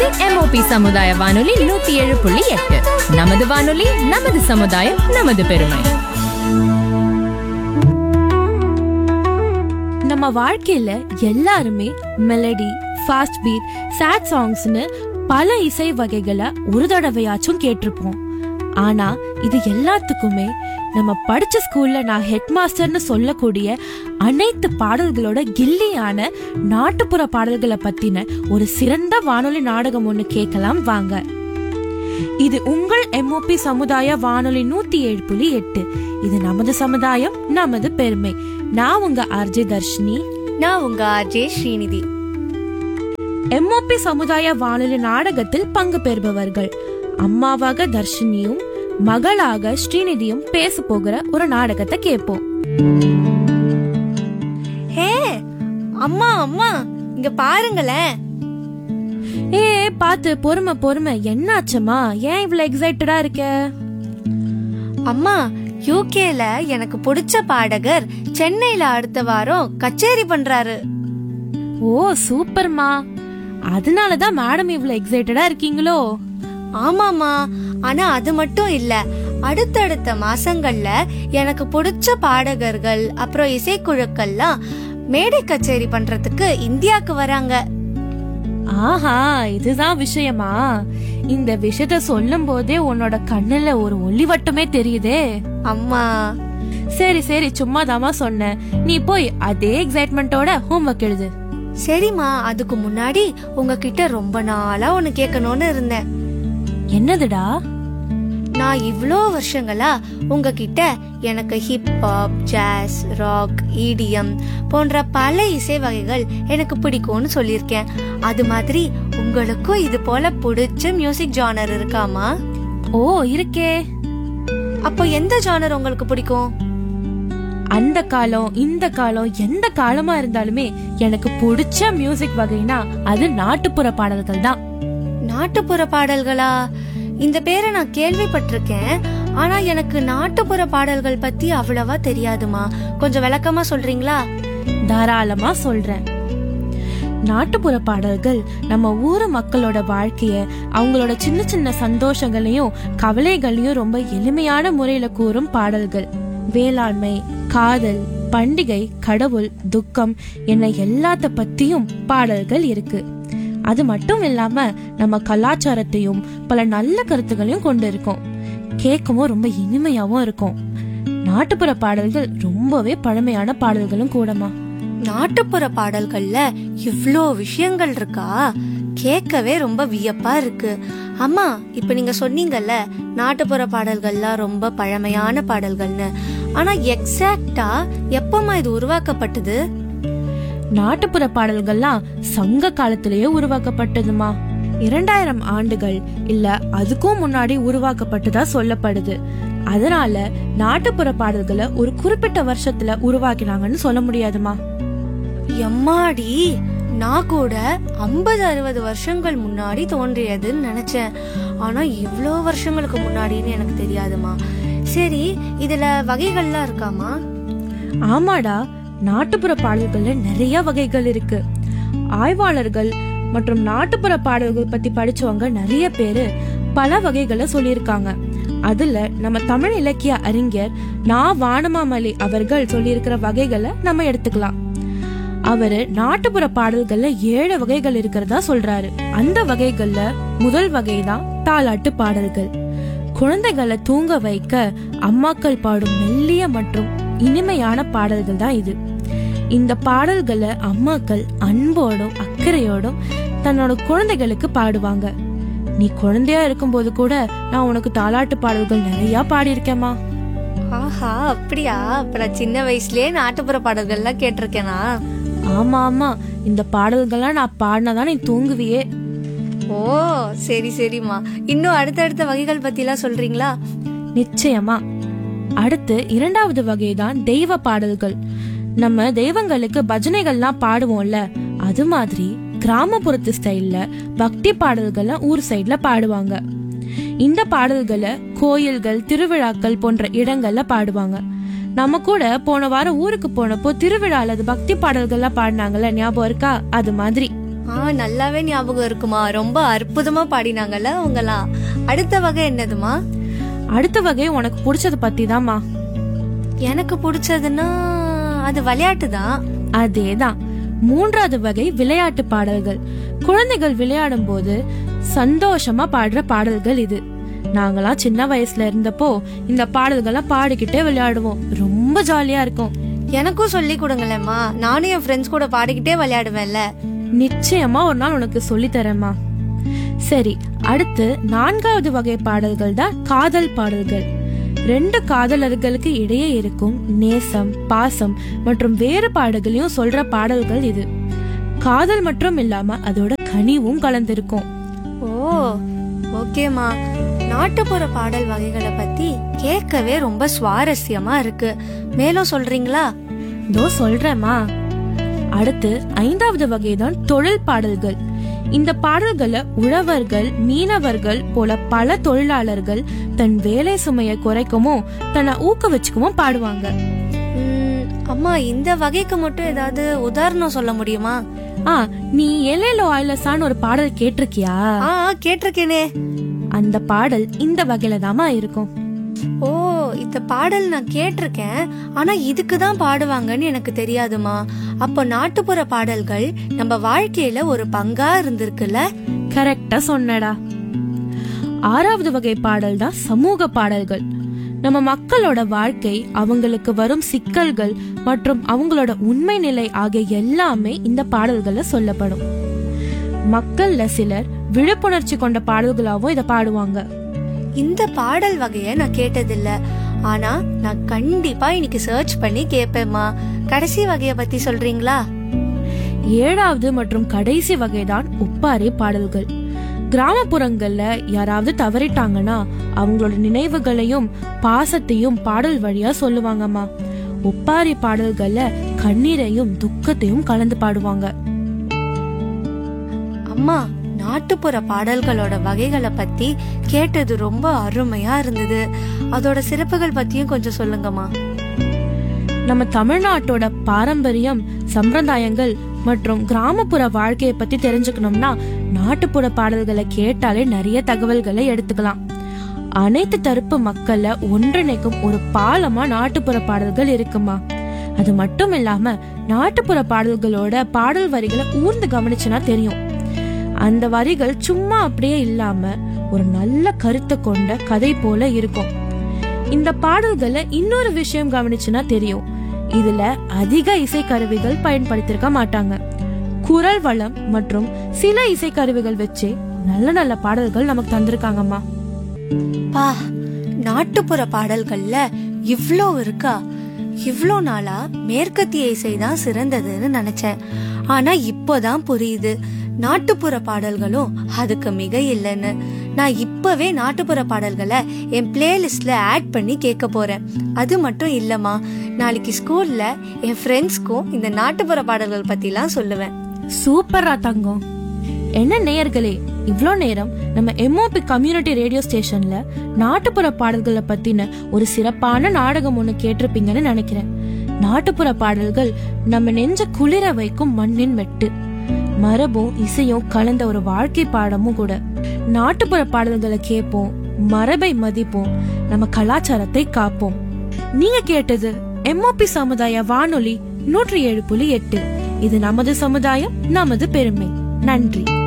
இது எம்ஓபி சமுதாய வானொலி நூத்தி ஏழு புள்ளி எட்டு நமது வானொலி நமது சமுதாயம் நமது பெருமை நம்ம வாழ்க்கையில எல்லாருமே மெலடி ஃபாஸ்ட் பீட் சேட் சாங்ஸ்னு பல இசை வகைகளை ஒரு தடவையாச்சும் கேட்டிருப்போம் ஆனா இது எல்லாத்துக்குமே நம்ம படிச்ச ஸ்கூல்ல நான் ஹெட் மாஸ்டர்னு சொல்லக்கூடிய அனைத்து பாடல்களோட கில்லியான நாட்டுப்புற பாடல்களை பத்தின ஒரு சிறந்த வானொலி நாடகம் ஒண்ணு கேட்கலாம் வாங்க இது உங்கள் எம்ஓபி சமுதாய வானொலி நூத்தி ஏழு புள்ளி எட்டு இது நமது சமுதாயம் நமது பெருமை நான் உங்க ஆர்ஜே தர்ஷினி நான் உங்க ஆர்ஜே ஸ்ரீநிதி எம்ஓபி சமுதாய வானொலி நாடகத்தில் பங்கு பெறுபவர்கள் அம்மாவாக தர்ஷினியும் மகளாக ஸ்ரீநிதியும் பேச போகிற ஒரு நாடகத்தை கேட்போம் ஹே அம்மா அம்மா இங்க பாருங்களேன் ஏ பாத்து பொறுமை பொறுமை என்னாச்சம்மா ஏன் இவ்வளவு எக்ஸைட்டடா இருக்க அம்மா யூகேல எனக்கு பிடிச்ச பாடகர் சென்னையில அடுத்த வாரம் கச்சேரி பண்றாரு ஓ சூப்பர்மா அதனாலதான் மேடம் இவ்வளவு எக்ஸைட்டடா இருக்கீங்களோ ஆமாமா ஆனா அது மட்டும் இல்ல அடுத்தடுத்த மாசங்கள்ல எனக்கு பிடிச்ச பாடகர்கள் அப்புறம் இசைக்குழுக்கள்லாம் மேடை கச்சேரி பண்றதுக்கு இந்தியாக்கு வராங்க ஆஹா இதுதான் விஷயமா இந்த விஷயத்த சொல்லும் போதே உன்னோட கண்ணுல ஒரு ஒளிவட்டமே தெரியுதே அம்மா சரி சரி சும்மா தாமா சொன்னேன் நீ போய் அதே எக்ஸைட்மெண்டோட ஹோம்ஒர்க் எழுது சரிம்மா அதுக்கு முன்னாடி உங்ககிட்ட ரொம்ப நாளா ஒன்னு கேட்கணும்னு இருந்தேன் என்னதுடா நான் இவ்ளோ வருஷங்களா உங்ககிட்ட எனக்கு hip hop jazz rock EDM போன்ற பல இசை வகைகள் எனக்கு பிடிக்கும்னு சொல்லியிருக்கேன் அது மாதிரி உங்களுக்கும் இது போல பிடிச்ச மியூசிக் ஜானர் இருக்காமா ஓ இருக்கே அப்போ எந்த ஜானர் உங்களுக்கு பிடிக்கும் அந்த காலம் இந்த காலம் எந்த காலமா இருந்தாலுமே எனக்கு பிடிச்ச மியூசிக் வகைனா அது நாட்டுப்புற பாடல்கள் தான் நாட்டுப்புற பாடல்களா இந்த பேரை நான் கேள்விப்பட்டிருக்கேன் ஆனா எனக்கு நாட்டுப்புற பாடல்கள் பத்தி அவ்வளவா தெரியாதுமா கொஞ்சம் விளக்கமா சொல்றீங்களா தாராளமா சொல்றேன் நாட்டுப்புற பாடல்கள் நம்ம ஊர் மக்களோட வாழ்க்கைய அவங்களோட சின்ன சின்ன சந்தோஷங்களையும் கவலைகளையும் ரொம்ப எளிமையான முறையில கூறும் பாடல்கள் வேளாண்மை காதல் பண்டிகை கடவுள் துக்கம் என எல்லாத்த பத்தியும் பாடல்கள் இருக்கு அது மட்டும் இல்லாம நம்ம கலாச்சாரத்தையும் பல நல்ல கருத்துகளையும் கொண்டு இருக்கும் கேட்கவும் ரொம்ப இனிமையாவும் இருக்கும் நாட்டுப்புற பாடல்கள் ரொம்பவே பழமையான பாடல்களும் கூடமா நாட்டுப்புற பாடல்கள்ல இவ்ளோ விஷயங்கள் இருக்கா கேட்கவே ரொம்ப வியப்பா இருக்கு அம்மா இப்ப நீங்க சொன்னீங்கல்ல நாட்டுப்புற பாடல்கள்லாம் ரொம்ப பழமையான பாடல்கள்னு ஆனா எக்ஸாக்டா எப்பமா இது உருவாக்கப்பட்டது நாட்டுப்புற பாடல்கள்லாம் சங்க காலத்திலேயே உருவாக்கப்பட்டதுமா இரண்டாயிரம் ஆண்டுகள் இல்ல அதுக்கும் முன்னாடி உருவாக்கப்பட்டதா சொல்லப்படுது அதனால நாட்டுப்புற பாடல்களை ஒரு குறிப்பிட்ட வருஷத்துல உருவாக்கினாங்கன்னு சொல்ல முடியாதுமா எம்மாடி நான் கூட ஐம்பது அறுபது வருஷங்கள் முன்னாடி தோன்றியதுன்னு நினைச்சேன் ஆனா இவ்ளோ வருஷங்களுக்கு முன்னாடின்னு எனக்கு தெரியாதுமா சரி இதுல வகைகள்லாம் இருக்காமா ஆமாடா நாட்டுப்புற பாடல்கள்ல நிறைய வகைகள் இருக்கு ஆய்வாளர்கள் மற்றும் நாட்டுப்புற பாடல்கள் பத்தி படிச்சவங்க நிறைய பேரு பல வகைகளை சொல்லியிருக்காங்க அதுல நம்ம தமிழ் இலக்கிய அறிஞர் நா வானமாமலி அவர்கள் சொல்லியிருக்கிற வகைகளை நம்ம எடுத்துக்கலாம் அவரு நாட்டுப்புற பாடல்கள்ல ஏழு வகைகள் இருக்கிறதா சொல்றாரு அந்த வகைகள்ல முதல் வகை தான் தாலாட்டு பாடல்கள் குழந்தைகளை தூங்க வைக்க அம்மாக்கள் பாடும் மெல்லிய மற்றும் இனிமையான பாடல்கள் தான் இது இந்த பாடல்களை அம்மாக்கள் அன்போடும் அக்கறையோடும் தன்னோட குழந்தைகளுக்கு பாடுவாங்க நீ குழந்தையா இருக்கும்போது கூட நான் உனக்கு தாலாட்டு பாடல்கள் நிறைய பாடியிருக்கேம்மா ஆஹா அப்படியா அப்ப நான் சின்ன வயசுலயே நாட்டுப்புற பாடல்கள்லாம் கேட்டிருக்கேனா ஆமா ஆமா இந்த பாடல்கள்லாம் நான் பாடினாதான் நீ தூங்குவியே ஓ சரி சரிம்மா இன்னும் அடுத்தடுத்த வகைகள் பத்திலாம் சொல்றீங்களா நிச்சயமா அடுத்து இரண்டாவது வகை தான் தெய்வ பாடல்கள் நம்ம தெய்வங்களுக்கு பஜனைகள்லாம் பாடுவோம்ல அது மாதிரி கிராமப்புறத்து ஸ்டைல்ல பக்தி பாடல்களை ஊர் சைட்ல பாடுவாங்க இந்த பாடல்களை கோயில்கள் திருவிழாக்கள் போன்ற இடங்கள்ல பாடுவாங்க நம்ம கூட போன வாரம் ஊருக்கு போனப்போ திருவிழால அது பக்தி பாடல்கள்லாம் பாடினாங்கல்ல ஞாபகம் இருக்கா அது மாதிரி ஆ நல்லாவே ஞாபகம் இருக்குமா ரொம்ப அற்புதமா பாடினாங்கல்ல அவங்கலாம் அடுத்த வகை என்னதுமா அடுத்த வகை உனக்கு பிடிச்சது பத்தி தாம்மா எனக்கு பிடிச்சதுன்னா அது விளையாட்டு தான் அதேதான் மூன்றாவது வகை விளையாட்டு பாடல்கள் குழந்தைகள் விளையாடும் போது சந்தோஷமா பாடுற பாடல்கள் இது நாங்களாம் சின்ன வயசுல இருந்தப்போ இந்த பாடல்களை பாடிக்கிட்டே விளையாடுவோம் ரொம்ப ஜாலியா இருக்கும் எனக்கும் சொல்லி கொடுங்களேம்மா நானும் என் ஃப்ரெண்ட்ஸ் கூட பாடிக்கிட்டே விளையாடுவேன்ல நிச்சயமா ஒரு நாள் உனக்கு சொல்லி தரேம்மா சரி அடுத்து நான்காவது வகை பாடல்கள் தான் காதல் பாடல்கள் ரெண்டு காதலர்களுக்கு இடையே இருக்கும் நேசம் பாசம் மற்றும் வேறுபாடுகளையும் சொல்ற பாடல்கள் இது காதல் மட்டும் இல்லாம அதோட கனிவும் கலந்திருக்கும் ஓ ஓகேம்மா நாட்டுப்புற பாடல் வகைகளை பத்தி கேட்கவே ரொம்ப சுவாரஸ்யமா இருக்கு மேலும் சொல்றீங்களா இதோ சொல்றேம்மா அடுத்து ஐந்தாவது வகைதான் தொழில் பாடல்கள் இந்த பாடல்களை உழவர்கள் மீனவர்கள் போல பல தொழிலாளர்கள் தன் வேலை சுமையை குறைக்கவும் தன்னை ஊக்குவிச்சுக்கவும் பாடுவாங்க ம், அம்மா இந்த வகைக்கு மட்டும் ஏதாவது உதாரணம் சொல்ல முடியுமா ஆ நீ எல்லையில ஆயிலஸான்னு ஒரு பாடல் கேட்டிருக்கியா ஆ கேட்டிருக்கேனே அந்த பாடல் இந்த வகையில தாமா இருக்கும் ஓ இந்த பாடல் நான் கேட்டிருக்கேன் ஆனா இதுக்கு தான் பாடுவாங்கன்னு எனக்கு தெரியாதுமா அப்போ நாட்டுப்புற பாடல்கள் நம்ம வாழ்க்கையில ஒரு பங்கா இருந்திருக்குல்ல கரெக்டா சொன்னடா ஆறாவது வகை பாடல் தான் சமூக பாடல்கள் நம்ம மக்களோட வாழ்க்கை அவங்களுக்கு வரும் சிக்கல்கள் மற்றும் அவங்களோட உண்மை நிலை ஆகிய எல்லாமே இந்த பாடல்கள்ல சொல்லப்படும் மக்கள்ல சிலர் விழிப்புணர்ச்சி கொண்ட பாடல்களாவும் இதை பாடுவாங்க இந்த பாடல் வகைய நான் கேட்டதில்ல ஆனா நான் கண்டிப்பா இன்னைக்கு சர்ச் பண்ணி கேட்பேம்மா கடைசி வகைய பத்தி சொல்றீங்களா ஏழாவது மற்றும் கடைசி வகைதான் ஒப்பாரி பாடல்கள் கிராமப்புறங்கள்ல யாராவது தவறிட்டாங்கன்னா அவங்களோட நினைவுகளையும் பாசத்தையும் பாடல் வழியா சொல்லுவாங்கம்மா ஒப்பாரி பாடல்கள்ல கண்ணீரையும் துக்கத்தையும் கலந்து பாடுவாங்க அம்மா நாட்டுப்புற பாடல்களோட வகைகளை பத்தி கேட்டது ரொம்ப அருமையா இருந்தது அதோட சிறப்புகள் பத்தியும் கொஞ்சம் சொல்லுங்கம்மா நம்ம தமிழ்நாட்டோட பாரம்பரியம் சம்பிரதாயங்கள் மற்றும் கிராமப்புற வாழ்க்கையை பத்தி தெரிஞ்சுக்கணும்னா நாட்டுப்புற பாடல்களை கேட்டாலே நிறைய தகவல்களை எடுத்துக்கலாம் அனைத்து தரப்பு மக்கள்ல ஒன்றிணைக்கும் ஒரு பாலமா நாட்டுப்புற பாடல்கள் இருக்குமா அது மட்டும் இல்லாம நாட்டுப்புற பாடல்களோட பாடல் வரிகளை ஊர்ந்து கவனிச்சுனா தெரியும் அந்த வரிகள் சும்மா அப்படியே இல்லாம ஒரு நல்ல கருத்தை கொண்ட கதை போல இருக்கும் இந்த பாடல்கள்ல இன்னொரு விஷயம் கவனிச்சுனா தெரியும் இதுல அதிக இசைக்கருவிகள் பயன்படுத்திருக்க மாட்டாங்க குரல் வளம் மற்றும் சில இசைக்கருவிகள் வச்சு நல்ல நல்ல பாடல்கள் நமக்கு தந்திருக்காங்கம்மா பா நாட்டுப்புற பாடல்கள்ல இவ்ளோ இருக்கா இவ்ளோ நாளா மேற்கத்திய இசை தான் சிறந்ததுன்னு நினைச்சேன் ஆனா இப்போதான் புரியுது நாட்டுப்புற பாடல்களும் அதுக்கு மிக இல்லைன்னு நான் இப்பவே நாட்டுப்புற பாடல்களை என் பிளேலிஸ்ட்ல ஆட் பண்ணி கேட்க போறேன் அது மட்டும் இல்லம்மா நாளைக்கு ஸ்கூல்ல என் ஃப்ரெண்ட்ஸ்க்கும் இந்த நாட்டுப்புற பாடல்கள் பத்திலாம் சொல்லுவேன் சூப்பரா தங்கம் என்ன நேயர்களே இவ்ளோ நேரம் நம்ம எம்ஓபி கம்யூனிட்டி ரேடியோ ஸ்டேஷன்ல நாட்டுப்புற பாடல்களை பத்தின ஒரு சிறப்பான நாடகம் ஒண்ணு கேட்டிருப்பீங்கன்னு நினைக்கிறேன் நாட்டுப்புற பாடல்கள் நம்ம நெஞ்ச குளிர வைக்கும் மண்ணின் வெட்டு மரபும் இசையும் கலந்த ஒரு வாழ்க்கை பாடமும் கூட நாட்டுப்புற பாடல்களை கேட்போம் மரபை மதிப்போம் நம்ம கலாச்சாரத்தை காப்போம் நீங்க கேட்டது எம்ஓபி சமுதாய வானொலி நூற்றி ஏழு புள்ளி எட்டு இது நமது சமுதாயம் நமது பெருமை நன்றி